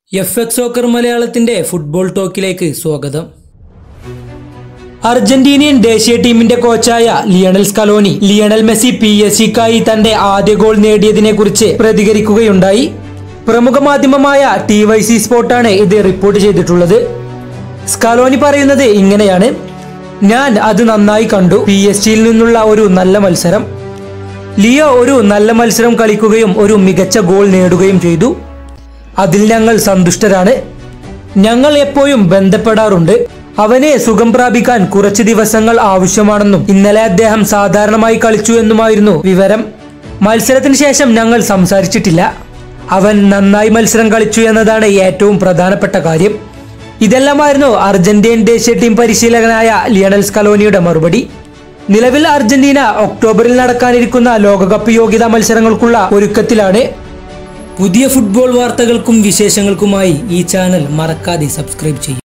F X soccer മലയാളത്തിന്റെ football ടോക്കിലേക്ക് സ്വാഗതം അർജന്റീനിയൻ ദേശീയ ടീമിന്റെ കോച്ചായ Lionel Scaloni Lionel Messi P S സിക്കായി തന്റെ ആദ്യ ഗോൾ നേടിയതിനെ കുറിച്ച് പ്രതികരിക്കുകയുണ്ടായി പ്രമുഖ മാധ്യമമായ ടി വൈ സി സ്പോർട്ടാണ് ഇത് റിപ്പോർട്ട് ചെയ്തിട്ടുള്ളത് സ്കലോനി പറയുന്നത് ഇങ്ങനെയാണ് ഞാൻ അത് നന്നായി കണ്ടു പി എസ് ജിയിൽ നിന്നുള്ള ഒരു നല്ല മത്സരം ലിയോ ഒരു നല്ല മത്സരം കളിക്കുകയും ഒരു മികച്ച ഗോൾ നേടുകയും ചെയ്തു അതിൽ ഞങ്ങൾ സന്തുഷ്ടരാണ് ഞങ്ങൾ എപ്പോഴും ബന്ധപ്പെടാറുണ്ട് അവനെ സുഖം പ്രാപിക്കാൻ കുറച്ച് ദിവസങ്ങൾ ആവശ്യമാണെന്നും ഇന്നലെ അദ്ദേഹം സാധാരണമായി കളിച്ചു എന്നുമായിരുന്നു വിവരം മത്സരത്തിന് ശേഷം ഞങ്ങൾ സംസാരിച്ചിട്ടില്ല അവൻ നന്നായി മത്സരം കളിച്ചു എന്നതാണ് ഏറ്റവും പ്രധാനപ്പെട്ട കാര്യം ഇതെല്ലാമായിരുന്നു അർജന്റീൻ ദേശീയ ടീം പരിശീലകനായ ലിയണൽ സ്കലോനിയുടെ മറുപടി നിലവിൽ അർജന്റീന ഒക്ടോബറിൽ നടക്കാനിരിക്കുന്ന ലോകകപ്പ് യോഗ്യതാ മത്സരങ്ങൾക്കുള്ള ഒരുക്കത്തിലാണ് പുതിയ ഫുട്ബോൾ വാർത്തകൾക്കും വിശേഷങ്ങൾക്കുമായി ഈ ചാനൽ മറക്കാതെ സബ്സ്ക്രൈബ് ചെയ്യും